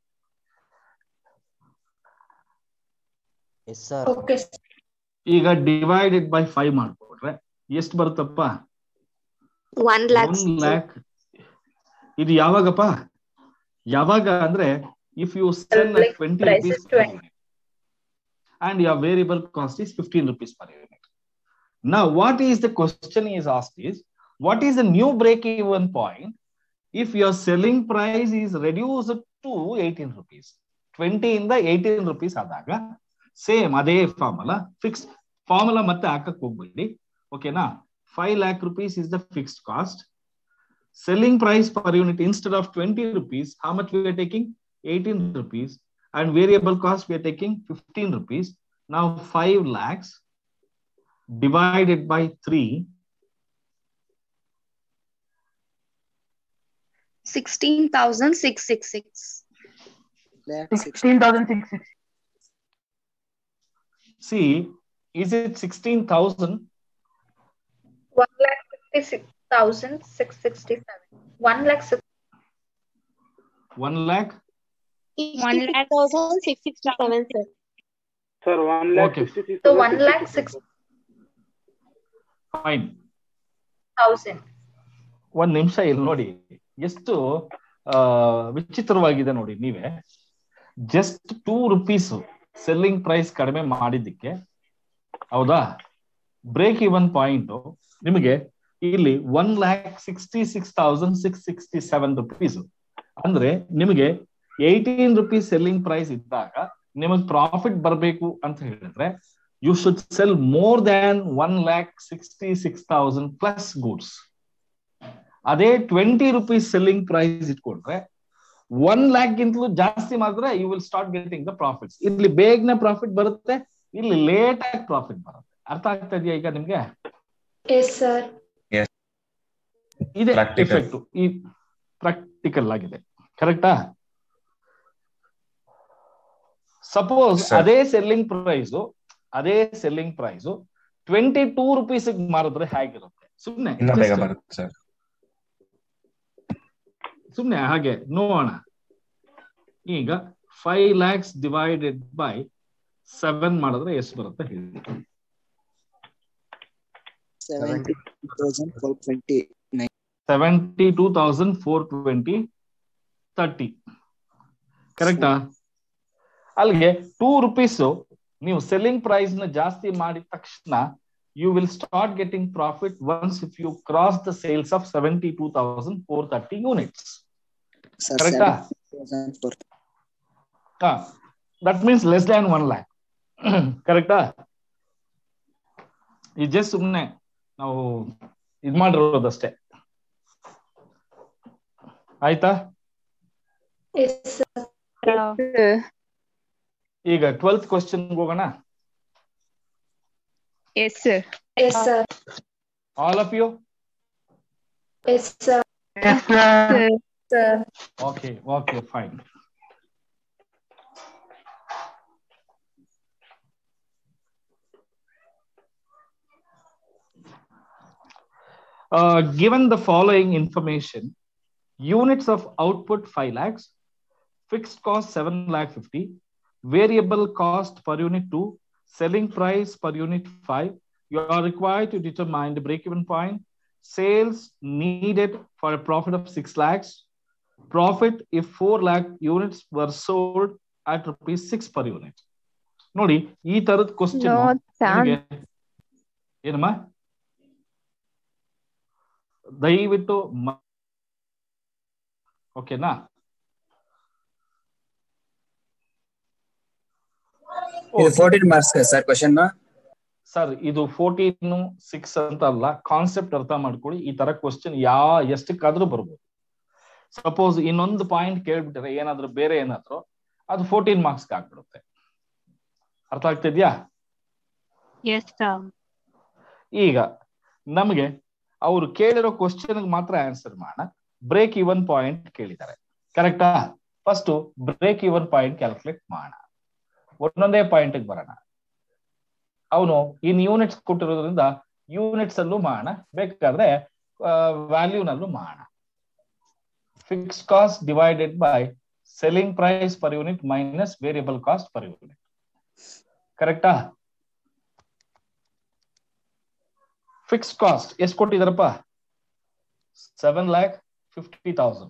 ಎಸ್ ಸರ್ Okay, sir. ಈಗ ಡಿವೈಡೆಡ್ ಬೈ ಫೈವ್ ಮಾಡ್ಕೊಟ್ರೆ ಎಷ್ಟು ಬರುತ್ತಪ್ಪ ಒನ್ ಲ್ಯಾಕ್ ಒನ್ ಲ್ಯಾಕ್ ಇದು ಯಾವಾಗಪ್ಪ ಯಾವಾಗ ಅಂದ್ರೆ if you sell Like twenty price rupees is 20. and your variable cost is 15 rupees per unit. Now, what is the question is asked is, what is the new break-even point if your selling price is reduced to 18 rupees? 20 ಇಂದ 18 rupees ಆದಾಗ ಸೇಮ್ ಅದೇ ಫಾರ್ಮುಲಾ ಫಿಕ್ಸ್ ಫಾರ್ಮುಲಾ ಮತ್ತೆ ಹಾಕಕ್ ಹೋಗ್ಬೇಡಿ ಓಕೆನಾ five lakh rupees is the fixed cost selling price per unit instead of 20 rupees how much we are taking 18 rupees and variable cost we are taking 15 rupees now 5 lakhs divided by 3 sixteen thousand six six six sixteen thousand six six see is it 16000 One lakh fifty-six thousand six sixty-seven. One lakh six. 1 lakh one lakh thousand six sixty seven sir sir one lakh Okay. Sixty So one lakh six fine thousand. ಒಂದ್ ನಿಮಿಷ ಇಲ್ಲಿ ನೋಡಿ ಎಷ್ಟು ಆ, ವಿಚಿತ್ರವಾಗಿದೆ ನೋಡಿ ನೀವೇ just two rupees selling price ಕಡಿಮೆ ಮಾಡಿದ್ದಕ್ಕೆ ಹೌದಾ ಬ್ರೇಕ್ ಇವನ್ ಪಾಯಿಂಟ್ ನಿಮಗೆ ಇಲ್ಲಿ one lakh sixty six thousand six sixty seven rupees ಅಂದ್ರೆ ನಿಮಗೆ ಏಯ್ಟೀನ್ ರುಪೀಸ್ ಸೆಲ್ಲಿಂಗ್ ಪ್ರೈಸ್ ಇದ್ದಾಗ ನಿಮಗೆ ಪ್ರಾಫಿಟ್ ಬರಬೇಕು ಅಂತ ಹೇಳಿದ್ರೆ you should sell more than one lakh sixty six thousand plus goods ಅದೇ ಟ್ವೆಂಟಿ ರುಪೀಸ್ ಸೆಲ್ಲಿಂಗ್ ಪ್ರೈಸ್ ಇಟ್ಕೊಂಡ್ರೆ ಒನ್ ಲ್ಯಾಕ್ ಗಿಂತಲೂ ಜಾಸ್ತಿ ಮಾಡಿದ್ರೆ you will start getting the profits ಇಲ್ಲಿ ಬೇಗನೆ ಪ್ರಾಫಿಟ್ ಬರುತ್ತೆ ಇಲ್ಲಿ ಲೇಟ್ ಆಗಿ ಪ್ರಾಫಿಟ್ ಬರುತ್ತೆ ಅರ್ಥ ಆಗ್ತಾ ಇದೆಯಾ ಈಗ ನಿಮ್ಗೆ Yes, sir. ಇದೆ Practical. ಎಫೆಕ್ಟ್ ಈ ಪ್ರಾಕ್ಟಿಕಲ್ ಆಗಿದೆ ಕರೆಕ್ಟಾ ಸಪೋಸ್ Sir. ಅದೇ ಸೆಲ್ಲಿಂಗ್ ಪ್ರೈಸ್ ಅದೇ selling price twenty two rupees ಮಾರಿದ್ರೆ ಹೇಗಿರುತ್ತೆ ಸುಮ್ನೆ ಇನ್ನ ಬೇಗ just ಬರುತ್ತೆ ಸರ್ ಸುಮ್ನೆ ಹಾಗೆ ನೋಡೋಣ ಈಗ five lakhs divided by seven ಮಾಡಿದ್ರೆ ಎಷ್ಟು ಬರುತ್ತೆ ಹೇಳಿ seventy thousand four twenty seventy two thousand four twenty thirty ಕರೆಕ್ಟಾ ಅಲ್ಲಿಗೆ ಟೂ ರುಪೀಸ್ ನೀವು ಸೆಲ್ಲಿಂಗ್ ಪ್ರೈಸ್ ನ ಜಾಸ್ತಿ ಮಾಡಿದ ತಕ್ಷಣ you will start getting profit once if you cross the sales of seventy two thousand four thirty units sir ಕರೆಕ್ಟಾ thousand four that means less than one lakh ಕರೆಕ್ಟಾ ಈ ಜಸ್ಟ್ ಸುಮ್ಮನೆ ನಾವು ಇದ್ ಮಾಡಿರೋದಷ್ಟೇ ಆಯ್ತಾ Yes, sir. ಈಗ ಟ್ವೆಲ್ತ್ ಕ್ವಶನ್ ಹೋಗೋಣ Yes, sir. Yes, sir. All of you Yes, sir. Yes sir Sir. Okay okay fine given the following information units of output 5 lakhs fixed cost 7 lakh 50 variable cost per unit 2 selling price per unit 5 you are required to determine the break even point sales needed for a profit of 6 lakhs profit if 4 lakh units were sold at rupees 6 per unit ನೋಡಿ ಈ ತರದ No ಕ್ವಶನ್ sound. ಏನಮ್ಮ ದಯವಿಟ್ಟು ಮ- ಓಕೆನಾ ಇದು fourteen marks sir question sir ಇದು ಫೋರ್ಟೀನ್ ಸಿಕ್ಸ್ ಅಂತ ಅಲ್ಲ ಕಾನ್ಸೆಪ್ಟ್ ಅರ್ಥ ಮಾಡ್ಕೊಳ್ಳಿ ಈ ತರ ಕ್ವಶನ್ ಯಾ ಎಷ್ಟಕ್ಕಾದ್ರೂ ಬರ್ಬೋದು ಸಪೋಸ್ ಇನ್ನೊಂದು ಪಾಯಿಂಟ್ ಕೇಳ್ಬಿಟ್ರೆ ಏನಾದ್ರು ಬೇರೆ ಏನಾದ್ರು ಅದು ಫೋರ್ಟೀನ್ ಮಾರ್ಕ್ಸ್ ಹಾಕ್ಬಿಡುತ್ತೆ ಅರ್ಥ ಆಗ್ತಿದ್ಯಾ Yes, sir. ಈಗ ನಮಗೆ ಅವರು ಕೇಳಿರೋ ಕ್ವಶನ್ ಮಾತ್ರ ಆನ್ಸರ್ ಮಾಡೋಣ ಬ್ರೇಕ್ ಇವನ್ ಪಾಯಿಂಟ್ ಕೇಳಿದ್ದಾರೆ ಕರೆಕ್ಟಾ first break even point calculate ಮಾಡೋಣ ಒಂದೊಂದೇ ಪಾಯಿಂಟ್ ಬರೋಣ ಅವನು ಇನ್ ಯೂನಿಟ್ಸ್ ಕೊಟ್ಟಿರೋದ್ರಿಂದ ಯೂನಿಟ್ಸ್ ಅಲ್ಲೂ ಮಾಡೋಣ ಬೇಕಾದ್ರೆ ವ್ಯಾಲ್ಯೂನಲ್ಲೂ ಮಾಡೋಣ fix cost divided by selling price per unit minus variable cost per unit ಕರೆಕ್ಟಾ ಫಿಕ್ಸ್ ಕಾಸ್ಟ್ ಎಷ್ಟು ಕೊಟ್ಟಿದಾರಪ್ಪ 7 lakh 50,000.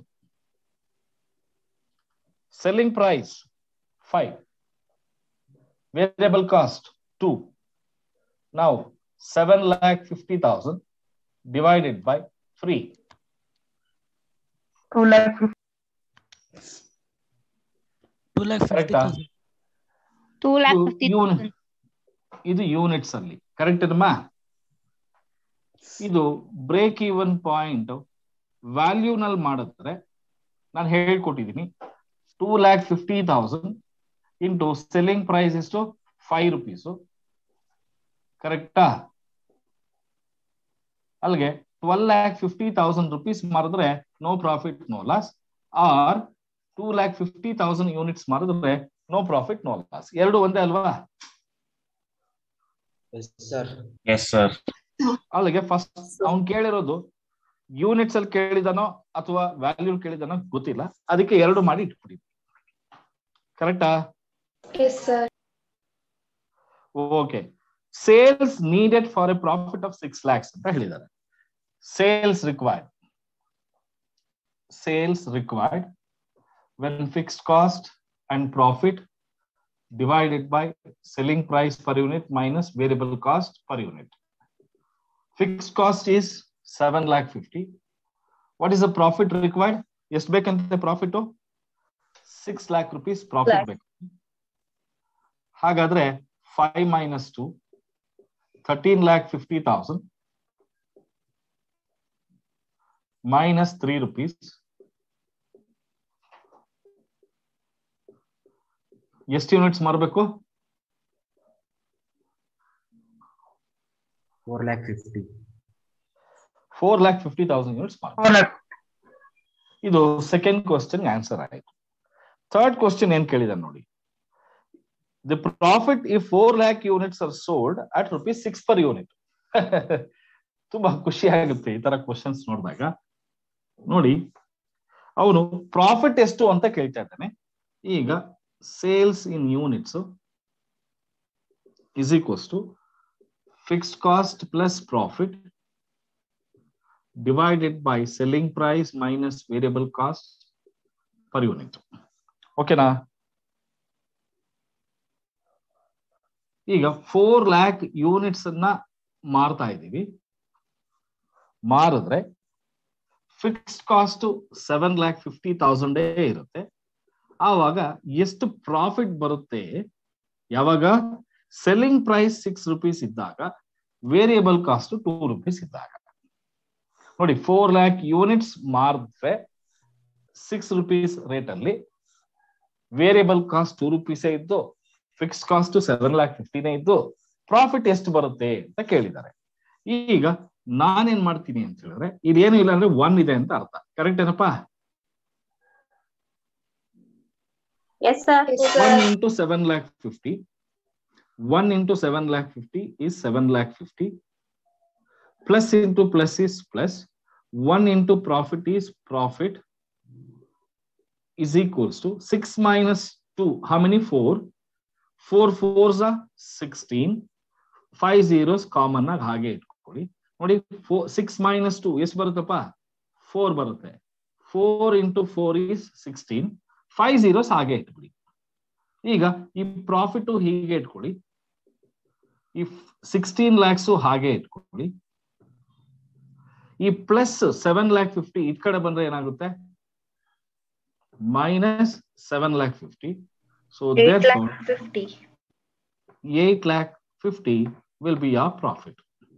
Selling price 5. Variable cost 2. Now 7 lakh 50,000 divided by 3. Two lakh two lakh fifty ಕರೆಕ್ಟಾ ತೌಸಂಡ್ ಟೂ ಲ್ಯಾಕ್ ಇದು ಫಿಫ್ಟಿ ಯೂನ್- ಇದು ಯೂನಿಟ್ಸ್ ಅಲ್ಲಿ ಕರೆಕ್ಟ್ ಇದಮ್ಮ ಇದು ಬ್ರೇಕ್ ಈವನ್ ಪಾಯಿಂಟ್ ವ್ಯಾಲ್ಯೂನಲ್ಲಿ ಮಾಡಿದ್ರೆ ನಾನು ಹೇಳ್ಕೊಟ್ಟಿದ್ದೀನಿ two lakh fifty thousand into selling price ಎಷ್ಟು ಫೈವ್ ರುಪೀಸು ಕರೆಕ್ಟಾ ಅಲ್ಲಿಗೆ twelve lakh fifty thousand rupees ಮಾರಿದ್ರೆ no profit no loss or two lakh fifty thousand units ಮಾರಿದ್ರೆ ನೋ ಪ್ರಾಫಿಟ್ ನೋ ಲಾಸ್ ಎರಡು ಒಂದೇ ಅಲ್ವಾ ಸರ್ ಎಸ್ ಸರ್ ಅಲ್ಲಿಗೆ ಫಸ್ಟ್ ಅವ್ನ್ ಕೇಳಿರೋದು ಯೂನಿಟ್ಸ್ ಅಲ್ಲಿ ಕೇಳಿದಾನೋ ಅಥವಾ ವ್ಯಾಲ್ಯೂ ಕೇಳಿದಾನೋ ಗೊತ್ತಿಲ್ಲ ಅದಕ್ಕೆ ಎರಡು ಮಾಡಿ ಇಟ್ಬಿಡಿ ಕರೆಕ್ಟಾ Yes, sir. Okay sales needed for a profit of six lakhs ಅಂತ ಹೇಳಿದ್ದಾರೆ sales required sales required when fixed cost and profit divided by selling price per unit minus variable cost per unit. Fixed cost is 7 lakh 50. What is the profit required? Yes, ಬೇಕಂತೆ profit six lakh rupees profit Lakh. ಬೇಕು ಹಾಗಾದ್ರೆ five minus two thirteen lakh fifty thousand minus three rupees ಎಷ್ಟು ಯೂನಿಟ್ಸ್ ಮಾರಬೇಕು four lakh fifty four lakh fifty thousand units ಮಾರ ಫೋರ್ ಲ್ಯಾಕ್ ಇದು ಸೆಕೆಂಡ್ ಕ್ವಶನ್ ಆನ್ಸರ್ ಆಯ್ತು ಥರ್ಡ್ ಕ್ವಶನ್ ಏನ್ ಕೇಳಿದ ನೋಡಿ ದಿ ಪ್ರಾಫಿಟ್ ಈ four lakh units are sold at rupees six per unit ತುಂಬಾ ಖುಷಿ ಆಗುತ್ತೆ ಈ ತರ ಕ್ವಶನ್ಸ್ ನೋಡಿದಾಗ ನೋಡಿ ಅವನು ಪ್ರಾಫಿಟ್ ಎಷ್ಟು ಅಂತ ಕೇಳ್ತಾ ಇದ್ದಾನೆ ಈಗ sales in units is equals to fixed cost plus profit divided by selling price minus variable cost per unit. ಓಕೆನಾ ಈಗ ಫೋರ್ ಲ್ಯಾಕ್ ಯೂನಿಟ್ಸ್ ಅನ್ನ ಮಾರ್ತಾ ಇದ್ದೀವಿ ಮಾರಿದ್ರೆ fixed cost seven lakh fifty ತೌಸಂಡೇ ಇರುತ್ತೆ ಆವಾಗ ಎಷ್ಟು ಪ್ರಾಫಿಟ್ ಬರುತ್ತೆ ಯಾವಾಗ ಸೆಲ್ಲಿಂಗ್ ಪ್ರೈಸ್ ಸಿಕ್ಸ್ ರುಪೀಸ್ ಇದ್ದಾಗ ವೇರಿಯಬಲ್ ಕಾಸ್ಟ್ ಟೂ ರುಪೀಸ್ ಇದ್ದಾಗ ನೋಡಿ ಫೋರ್ ಲ್ಯಾಕ್ ಯೂನಿಟ್ಸ್ ಮಾರಿದ್ರೆ ಸಿಕ್ಸ್ ರುಪೀಸ್ ರೇಟ್ ಅಲ್ಲಿ ವೇರಿಯಬಲ್ ಕಾಸ್ಟ್ ಟೂ ರುಪೀಸೇ ಇದ್ದು ಫಿಕ್ಸ್ ಕಾಸ್ಟ್ ಸೆವೆನ್ ಲ್ಯಾಕ್ ಫಿಫ್ಟಿನೇ ಇದ್ದು ಪ್ರಾಫಿಟ್ ಎಷ್ಟು ಬರುತ್ತೆ ಅಂತ ಕೇಳಿದ್ದಾರೆ ಈಗ ನಾನೇನ್ ಮಾಡ್ತೀನಿ ಅಂತ ಹೇಳಿದ್ರೆ ಇದೇನು ಇಲ್ಲ ಅಂದ್ರೆ ಒನ್ ಇದೆ ಅಂತ ಅರ್ಥ ಕರೆಕ್ಟ್ ಏನಪ್ಪಾ Yes, sir. One into seven lakh fifty one into seven lakh fifty is seven lakh fifty plus into plus is plus 1 into profit is profit is equals to 6 minus 2 how many 4 4 fours are 16 5 zeros common ಆಗಿ ಹಾಗೆ ಇಟ್ಕೊಳ್ಳಿ ನೋಡಿ ಸಿಕ್ಸ್ ಮೈನಸ್ ಟು ಎಷ್ಟು ಬರುತ್ತಪ್ಪ ಫೋರ್ ಬರುತ್ತೆ four into four is sixteen five zeros ಹಾಗೆ ಇಟ್ಬಿಡಿ ಈಗ ಈ ಪ್ರಾಫಿಟ್ ಹೀಗೆ ಇಟ್ಕೊಳ್ಳಿ ಈ ಸಿಕ್ಸ್ಟೀನ್ ಲ್ಯಾಕ್ಸು ಹಾಗೆ ಇಟ್ಕೊಳ್ಳಿ ಈ ಪ್ಲಸ್ ಸೆವೆನ್ ಲ್ಯಾಕ್ ಫಿಫ್ಟಿ ಈ ಕಡೆ ಬಂದ್ರೆ ಏನಾಗುತ್ತೆ minus seven lakh fifty so Eight lakh fifty. Eight lakh fifty will be our profit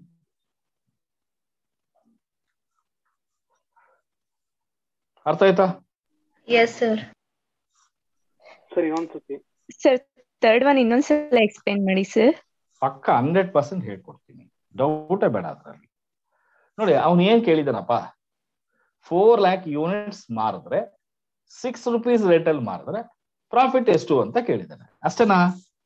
ಅರ್ಥ ಆಯ್ತಾ Yes, sir. ಸರಿ ಒಂದ್ಸತಿ ಸರ್ ಥರ್ಡ್ ಒನ್ ಇನ್ನೊಂದ್ಸಲ ಎಕ್ಸ್ಪ್ಲೈನ್ ಮಾಡಿ ಸರ್ ಪಕ್ಕ ಹಂಡ್ರೆಡ್ ಪರ್ಸೆಂಟ್ ಹೇಳ್ಕೊಡ್ತೀನಿ ಡೌಟೇ ಬೇಡ ಅದ್ರಲ್ಲಿ ನೋಡಿ ಅವನು ಏನ್ ಕೇಳಿದಾನಪ್ಪ ಫೋರ್ ಲ್ಯಾಕ್ ಯೂನಿಟ್ಸ್ ಮಾರಿದ್ರೆ ಸಿಕ್ಸ್ ರುಪೀಸ್ ರೇಟ್ ಅಲ್ಲಿ ಮಾರಿದ್ರೆ ಪ್ರಾಫಿಟ್ ಎಷ್ಟು ಅಂತ ಕೇಳಿದಾನೆ ಅಷ್ಟೇನಾ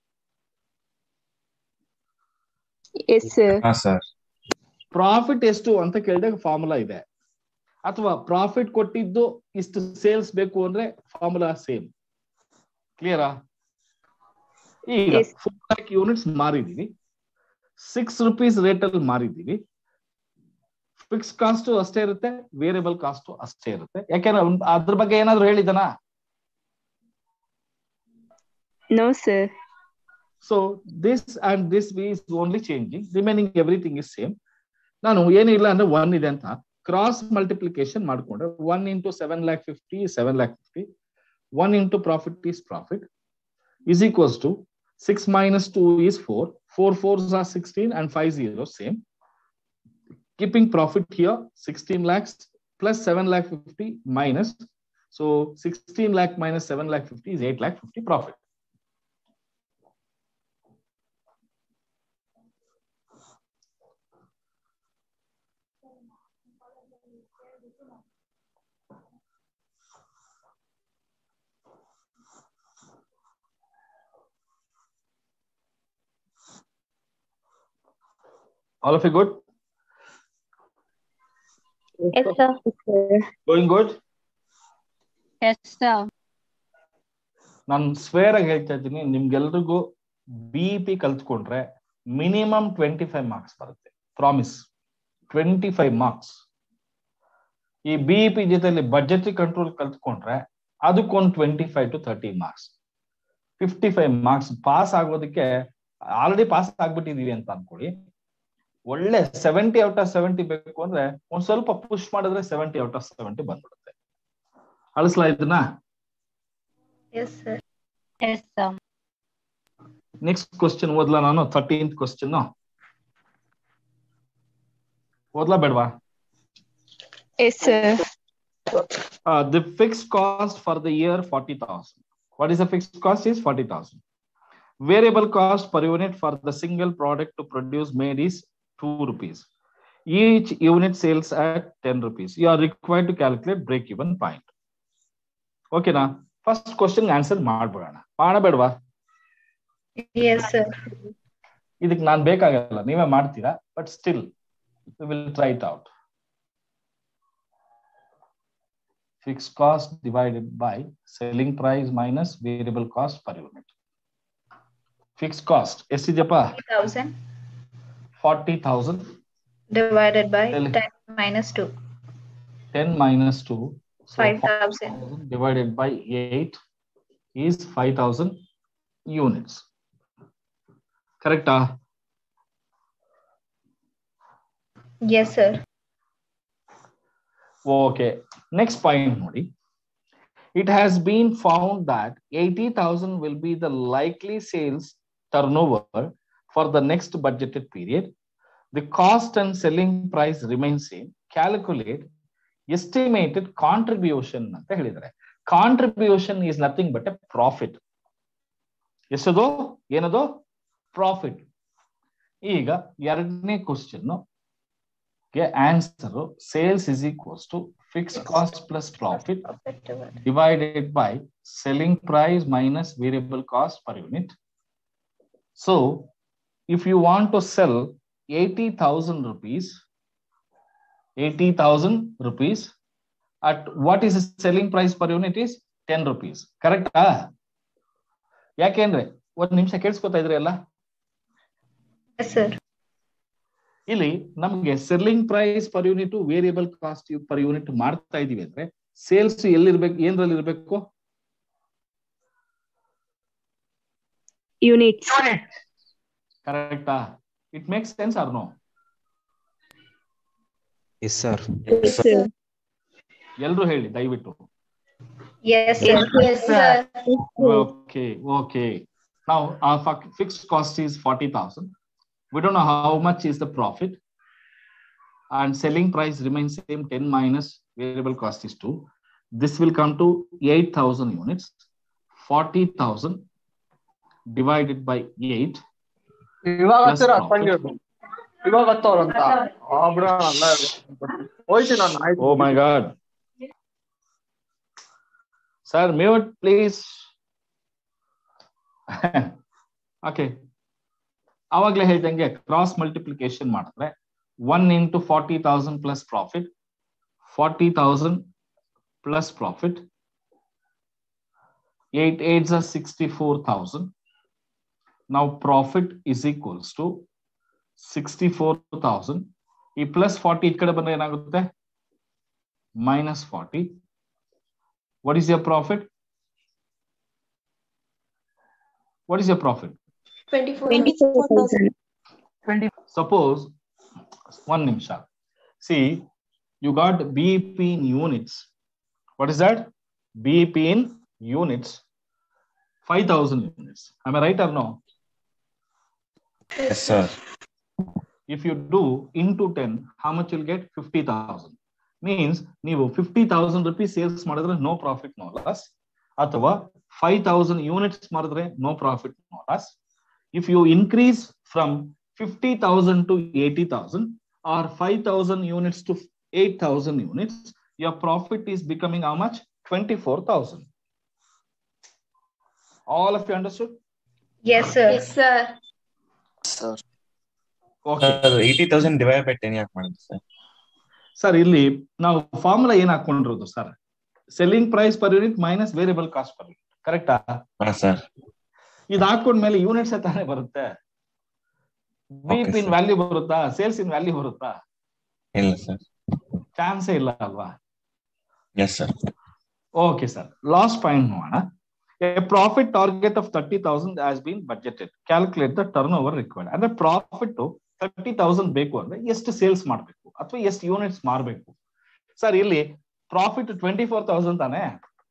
ಎಸ್ ಸರ್ ಹಾ ಸರ್ ಪ್ರಾಫಿಟ್ ಎಷ್ಟು ಅಂತ ಕೇಳಿದಾಗ ಫಾರ್ಮುಲಾ ಇದೆ ಅಥವಾ ಪ್ರಾಫಿಟ್ ಕೊಟ್ಟಿದ್ದು ಇಷ್ಟು ಸೇಲ್ಸ್ ಬೇಕು ಅಂದ್ರೆ ಫಾರ್ಮುಲಾ ಸೇಮ್ ಕ್ಲಿಯರಾ ಈಗ Yes. ಫೋರ್ ಲ್ಯಾಕ್ ಯೂನಿಟ್ಸ್ ಮಾರಿದೀವಿ ಸಿಕ್ಸ್ ರುಪೀಸ್ ರೇಟ್ ಅಲ್ಲಿ ಮಾರಿದೀವಿ ಫಿಕ್ಸ್ ಕಾಸ್ಟ್ ಅಷ್ಟೇ ಇರುತ್ತೆ ವೇರಿಯಬಲ್ ಕಾಸ್ಟ್ ಅಷ್ಟೇ ಇರುತ್ತೆ ಯಾಕೆಂದ್ರೆ ಅವ್ನ್ ಅದ್ರ ಬಗ್ಗೆ ಏನಾದ್ರು ಹೇಳಿದನಾ No, sir. So this and this is only changing remaining everything is same ನಾನು ಏನಿಲ್ಲ ಅಂದ್ರೆ ಒನ್ ಇದೆ ಅಂತ ಕ್ರಾಸ್ ಮಲ್ಟಿಪ್ಲಿಕೇಶನ್ ಮಾಡ್ಕೊಂಡ್ರೆ one into seven lakh fifty seven lakh fifty one into profit is profit is equals to 6 minus 2 is 4. 4 fours are 16 and 5 zeros same. Keeping profit here 16 lakhs plus 7 lakh 50 minus. So 16 lakh minus 7 lakh 50 is 8 lakh 50 profit. All of you good? Yes, sir. Going good? Yes, sir. ನಾನು ಸ್ವೇರ್ ಆಗಿ ಹೇಳ್ತಾ ಇದ್ದೀನಿ ನಿಮ್ಗೆಲ್ರಿಗೂ ಬಿ ಪಿ ಕಲ್ತ್ಕೊಂಡ್ರೆ ಮಿನಿಮಮ್ ಟ್ವೆಂಟಿ ಫೈವ್ ಮಾರ್ಕ್ಸ್ ಬರುತ್ತೆ ಪ್ರಾಮಿಸ್ ಟ್ವೆಂಟಿ ಫೈವ್ ಮಾರ್ಕ್ಸ್ ಈ ಬಿ ಪಿ ಜೊತೆಲಿ ಬಜೆಟ್ ಕಂಟ್ರೋಲ್ ಕಲ್ತ್ಕೊಂಡ್ರೆ ಅದಕ್ಕೊಂದು twenty five to thirty marks fifty five marks pass ಆಗೋದಕ್ಕೆ ಆಲ್ರೆಡಿ ಪಾಸ್ ಆಗ್ಬಿಟ್ಟಿದೀವಿ ಅಂತ ಅನ್ಕೊಳ್ಳಿ ಒಳ್ಳೆ ಸೆವೆಂಟಿ ಔಟ್ ಆಫ್ ಸೆವೆಂಟಿ ಬೇಕು ಅಂದ್ರೆ ಒಂದ್ ಸ್ವಲ್ಪ ಪುಷ್ ಮಾಡಿದ್ರೆ ಸೆವೆಂಟಿ ಔಟ್ ಆಫ್ ಸೆವೆಂಟಿ ಬಂದ್ಬಿಡುತ್ತೆ ಅಳಿಸ್ಲಾ ಇದನ್ನ Yes, sir. Yes, sir. Next question ಓದ್ಲಾ ನಾನು ಥರ್ಟೀನ್ತ್ ಕ್ವಶನ್ ಓದ್ಲಾ ಬೇಡವಾ Yes, sir. The fix cost for the year forty thousand what is the fix cost is forty thousand variable cost per unit for the single product to produce made is two rupees each unit sales at ten rupees you are required to calculate break even point ಓಕೆನಾ ಫಸ್ಟ್ ಕ್ವಶನ್ ಆನ್ಸರ್ ಮಾಡ್ಬಿಡೋಣ ಮಾಡಬೇಡವಾ Yes, sir. ಇದಕ್ಕೆ ನಾನ್ ಬೇಕಾಗಲ್ಲ ನೀವೇ ಮಾಡ್ತೀರಾ but still will try it out fix cost divided by selling price minus variable cost per unit fix cost ಎಷ್ಟಿದೆಯಪ್ಪ 40,000 forty thousand divided by Tell- 10 minus 2. Ten minus two 5,000. divided by eight is five thousand units. Correct? ah? Yes, sir. Okay. Next point, Modi. It has been found that 80,000 will be the likely sales turnover for the next budgeted period. The cost and selling price remain same. Calculate estimated contribution ಅಂತ ಹೇಳಿದ್ದಾರೆ contribution is nothing but a profit ಎಷ್ಟದು ಏನದು ಪ್ರಾಫಿಟ್ ಈಗ ಎರಡನೇ ಕ್ವಶನ್ ಗೆ answer sales is equals to fix cost plus profit divided by selling price minus variable cost per unit. So, if you want to sell 80,000 rupees, 80,000 rupees at what is the selling price per unit is 10 rupees. Correct? ಯಾಕೆಂದ್ರೆ ಒಂದ್ ನಿಮಿಷ ಕೇಳಿಸ್ಕೊತಾ ಇದ್ರಿ ಅಲ್ಲ Yes, sir. ಇಲ್ಲಿ ನಮ್ಗೆ selling price per unit variable cost per unit ಮಾಡ್ತಾ ಇದೀವಿ ಅಂದ್ರೆ ಸೇಲ್ಸ್ ಎಲ್ಲಿರ್ಬೇಕು ಏನ್ರಲ್ಲಿ ಇರ್ಬೇಕು Units. ಕರೆಕ್ಟಾ it makes sense or no Yes, sir. Yes, sir. ಎಲ್ರು ಹೇಳಿ ದಯವಿಟ್ಟು Yes, sir. Yes, sir. Okay okay ನಾವು fixed cost is forty thousand we don't know how much is the profit and selling price remains same 10 minus variable cost is 2 this will come to 8000 units 40000 divided by 8 ಇವಾಗ Plus ಹತ್ತಿರ profit. ಹತ್ತಂಗೆ ಇವಾಗ ಹತ್ತವ್ರಂತ ಆ ಬಿಡ ಅಲ್ಲ ಹೋಯ್ತು ನಾನು ಆಯ್ತು oh my god sir mute please okay ಅವಾಗ್ಲೇ ಹೇಳ್ದಂಗೆ ಕ್ರಾಸ್ ಮಲ್ಟಿಪ್ಲಿಕೇಶನ್ ಮಾಡಿದ್ರೆ one into forty thousand plus profit forty thousand plus profit eight eights or sixty four thousand ನಾವು profit is equals to sixty four thousand ಈ ಪ್ಲಸ್ ಫಾರ್ಟಿ ಈ ಕಡೆ ಬಂದ್ರೆ ಏನಾಗುತ್ತೆ minus forty what is your profit what is your profit suppose one nimsha see you got bep in units what is that bep in units 5000 units am i right or no Yes, sir. if you do into 10 how much you'll get 50000 means ನೀವು 50000 rupees ಸೇಲ್ಸ್ ಮಾಡಿದ್ರೆ ನೋ ಪ್ರಾಫಿಟ್ ನೋ ಲಾಸ್ ಅಥವಾ 5000 ಯೂನಿಟ್ಸ್ ಮಾಡಿದ್ರೆ no profit no loss if you increase from 50,000 to 80,000 or 5,000 units to 8,000 units, your profit is becoming how much? 24,000. All of you understood? Yes, sir. Yes, sir. Sir. Okay. Eighty thousand divide by ten ಯಾಕೆ ಮಾಡಿದ್ರಿ ಸರ್ ಸರ್ ಇಲ್ಲಿ ನಾವು ಫಾರ್ಮುಲಾ ಏನ್ ಹಾಕೊಂಡಿರೋದು sir selling price per unit minus variable cost per unit ಕರೆಕ್ಟಾ ಹಾ ಸರ್ ಇದು ಹಾಕೊಂಡ್ಮೇಲೆ ಯೂನಿಟ್ಸ್ ತಾನೇ ಬರುತ್ತೆ beep Okay, in sir. Value ಬರುತ್ತಾ ಸೇಲ್ಸ್ ಇನ್ ವ್ಯಾಲ್ಯೂ ಬರುತ್ತಾ ಇಲ್ಲ ಸರ್ ಚಾನ್ಸೇ ಇಲ್ಲ ಅಲ್ವಾ yes sir Okay, sir. Last point, Moana. A profit target of 30,000 has been budgeted. Calculate the turnover required. And the profit to 30,000 ಬೇಕು ಅಂದ್ರೆ ಎಷ್ಟು ಸೇಲ್ಸ್ ಮಾಡಬೇಕು ಅಥವಾ ಎಷ್ಟು ಯೂನಿಟ್ಸ್ ಮಾರಬೇಕು ಸರ್ ಇಲ್ಲಿ ಪ್ರಾಫಿಟ್ ಟ್ವೆಂಟಿ ಫೋರ್ ತೌಸಂಡ್ ತಾನೆ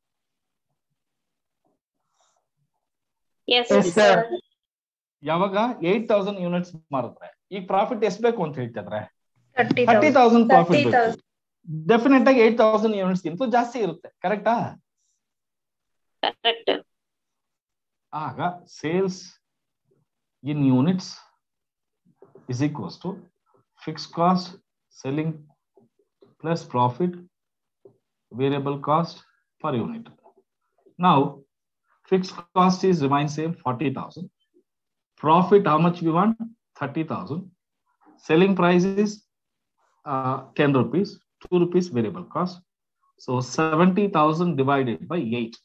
Yes, Yes, sir. ಯಾವಾಗ ಏಟ್ ತೌಸಂಡ್ ಯೂನಿಟ್ಸ್ ಮಾರಿದ್ರೆ ಈಗ ಪ್ರಾಫಿಟ್ ಎಷ್ಟು ಬೇಕು ಅಂತ ಹೇಳ್ತಿದ್ರೆ Thirty thirty thousand. Thousand profit Thirty ಬೇಕು thousand. ಡೆಫಿನೆಟ್ ಆಗಿ ಏಟ್ ತೌಸಂಡ್ ಯೂನಿಟ್ಸ್ ಗಿಂತ ಜಾಸ್ತಿ ಇರುತ್ತೆ ಕರೆಕ್ಟಾ Correct. ಆಗ sales in units is equals to fixed cost selling plus profit variable cost per unit. Now, fixed cost is remains same 40,000. Profit, how much we want? 30,000. Selling price is uh, 10 rupees, 2 rupees variable cost. So 70,000 divided by 8.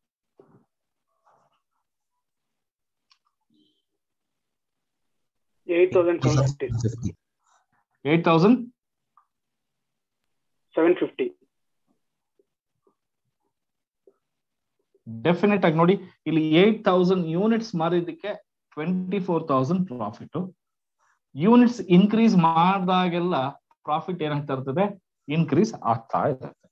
Eight thousand seven fifty. 8,000 Seven fifty. Definite ಆಗಿ ನೋಡಿ ಇಲ್ಲಿ ಏಟ್ ತೌಸಂಡ್ ಯೂನಿಟ್ಸ್ ಮಾರಿದಕ್ಕೆ twenty four thousand profit units increase ಮಾಡಿದಾಗೆಲ್ಲ ಪ್ರಾಫಿಟ್ ಏನಾಗ್ತಾ ಇರ್ತದೆ ಇನ್ಕ್ರೀಸ್ ಆಗ್ತಾ ಇರುತ್ತೆ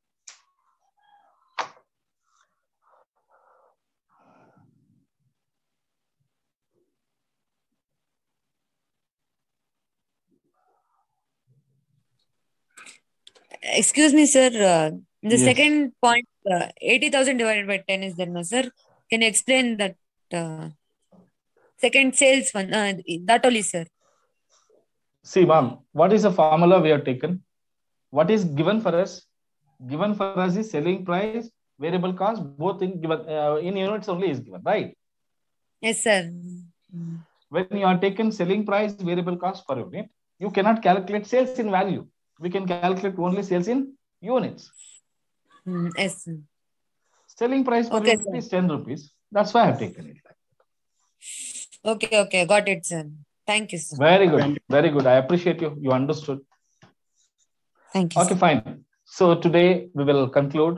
Excuse me, sir. Uh, the Yes. second point, uh, 80,000 divided by 10 is there, no, sir? Can you explain that uh, second sales one? Uh, that only, sir. See, ma'am, what is the formula we have taken? What is given for us? Given for us is selling price, variable cost, both in given uh, in units only is given, right? Yes, sir. When you are taken selling price, variable cost per unit, you cannot calculate sales in value. We can calculate only sales in units. Mm, yes, sir. Selling price per Okay, unit sir. is 10 rupees. That's why I have taken it. Okay, okay. Got it, sir. Thank you, sir. Very good. Very good. I appreciate you. You understood. Thank you. Okay, fine. So today we will conclude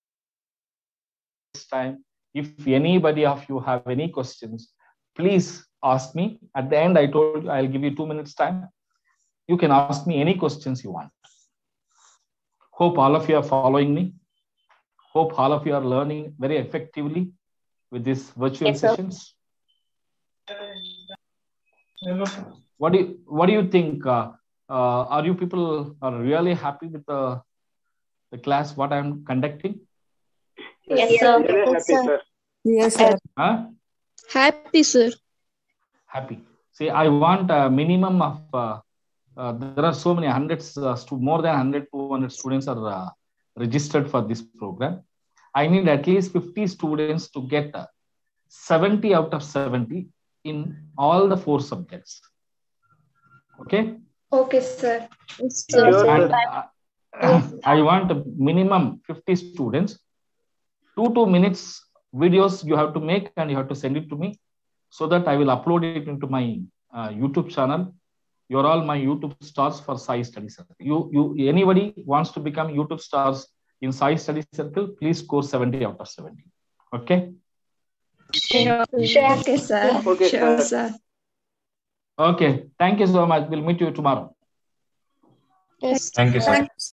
this time. If anybody of you have any questions, please ask me. At the end, I told you I'll give you two minutes time. You can ask me any questions you want. Hope all of you are following me. Hope all of you are learning very effectively with these virtual Yes, sir. sessions. What do you, what do you think? Uh, uh, are you people are really happy with the the class what I'm conducting? Yes, sir. Very happy, sir. Yes, sir. Huh? Happy, sir. Happy. See, I want a minimum of. Uh, uh, there are so many hundreds, uh, stu- more than 100, 200 students are uh, registered for this program. I need at least 50 students to get uh, 70 out of 70 in all the four subjects. Okay. Okay, sir. Yes, Sure, sir. And sir. uh, I want a minimum 50 students. Two two minutes videos you have to make and you have to send it to me so that I will upload it into my uh, YouTube channel You're all my YouTube stars for Sai Study Circle. You, you, anybody wants to become YouTube stars in Sai Study Circle, please score 70 out of 70. Okay. Sure. Sure. Okay, sir. Okay, sure, sir. sir. Okay. Thank you so much. We'll meet you tomorrow. Yes. Thank you, sir. Thanks.